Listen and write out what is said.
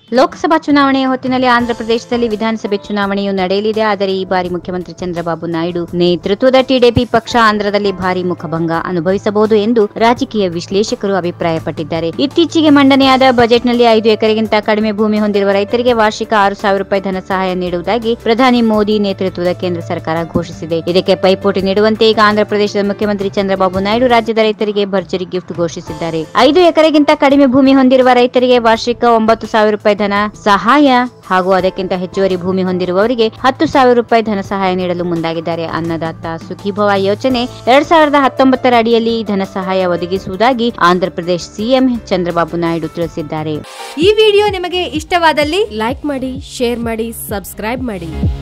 ಲೋಕಸಭಾ ಚುನಾವಣೆಯ ಹೊತ್ತಿನಲ್ಲಿ ಆಂಧ್ರಪ್ರದೇಶದಲ್ಲಿ ವಿಧಾನಸಭೆ ಚುನಾವಣೆಯು ನಡೆಯಲಿದೆ ಆದರೆ ಈ ಬಾರಿ ಮುಖ್ಯಮಂತ್ರಿ ಚಂದ್ರಬಾಬು ನಾಯ್ಡು ನೇತೃತ್ವದ ಟಿಡಿಪಿ ಪಕ್ಷ ಆಂಧ್ರದಲ್ಲಿ ಭಾರಿ ಮುಖಭಂಗ ಅನುಭವಿಸಬಹುದು ಎಂದು ರಾಜಕೀಯ ವಿಶ್ಲೇಷಕರು ಅಭಿಪ್ರಾಯಪಟ್ಟಿದ್ದಾರೆ ಇತ್ತೀಚೆಗೆ ಮಂಡನೆಯಾದ ಬಜೆಟ್ನಲ್ಲಿ ಐದು ಎಕರೆಗಿಂತ ಕಡಿಮೆ ಭೂಮಿ ಹೊಂದಿರುವ ರೈತರಿಗೆ ವಾರ್ಷಿಕ ಆರು ಸಾವಿರ ರೂಪಾಯಿ ಧನ ಸಹಾಯ ನೀಡುವುದಾಗಿ ಪ್ರಧಾನಿ ಮೋದಿ ನೇತೃತ್ವದ ಕೇಂದ್ರ ಸರ್ಕಾರ ಘೋಷಿಸಿದೆ ಇದಕ್ಕೆ ಪೈಪೋಟಿ ನೀಡುವಂತೆ ಈಗ ಆಂಧ್ರಪ್ರದೇಶದ ಮುಖ್ಯಮಂತ್ರಿ ಚಂದ್ರಬಾಬು ನಾಯ್ಡು ರಾಜ್ಯದ ರೈತರಿಗೆ ಭರ್ಜರಿ ಗಿಫ್ಟ್ ಘೋಷಿಸಿದ್ದಾರೆ ಐದು ಎಕರೆಗಿಂತ ಕಡಿಮೆ ಭೂಮಿ ಹೊಂದಿರುವ ರೈತರಿಗೆ ವಾರ್ಷಿಕ ಒಂಬತ್ತು ಸಾವಿರ ರೂಪಾಯಿ ಧನ ಸಹಾಯ ಹಾಗೂ ಅದಕ್ಕಿಂತ ಹೆಚ್ಚುವರಿ ಭೂಮಿ ಹೊಂದಿರುವವರಿಗೆ ಹತ್ತು ಸಾವಿರ ರೂಪಾಯಿ ಧನ ಸಹಾಯ ನೀಡಲು ಮುಂದಾಗಿದ್ದಾರೆ ಅನ್ನದಾತ ಸುಖೀಭವ ಯೋಜನೆ ಎರಡ್ ಸಾವಿರದ ಹತ್ತೊಂಬತ್ತರ ಅಡಿಯಲ್ಲಿ ಈ ಧನ ಸಹಾಯ ಒದಗಿಸುವುದಾಗಿ ಆಂಧ್ರಪ್ರದೇಶ ಸಿಎಂ ಚಂದ್ರಬಾಬು ನಾಯ್ಡು ತಿಳಿಸಿದ್ದಾರೆ ಈ ವಿಡಿಯೋ ನಿಮಗೆ ಇಷ್ಟವಾದಲ್ಲಿ ಲೈಕ್ ಮಾಡಿ ಶೇರ್ ಮಾಡಿ ಸಬ್ಸ್ಕ್ರೈಬ್ ಮಾಡಿ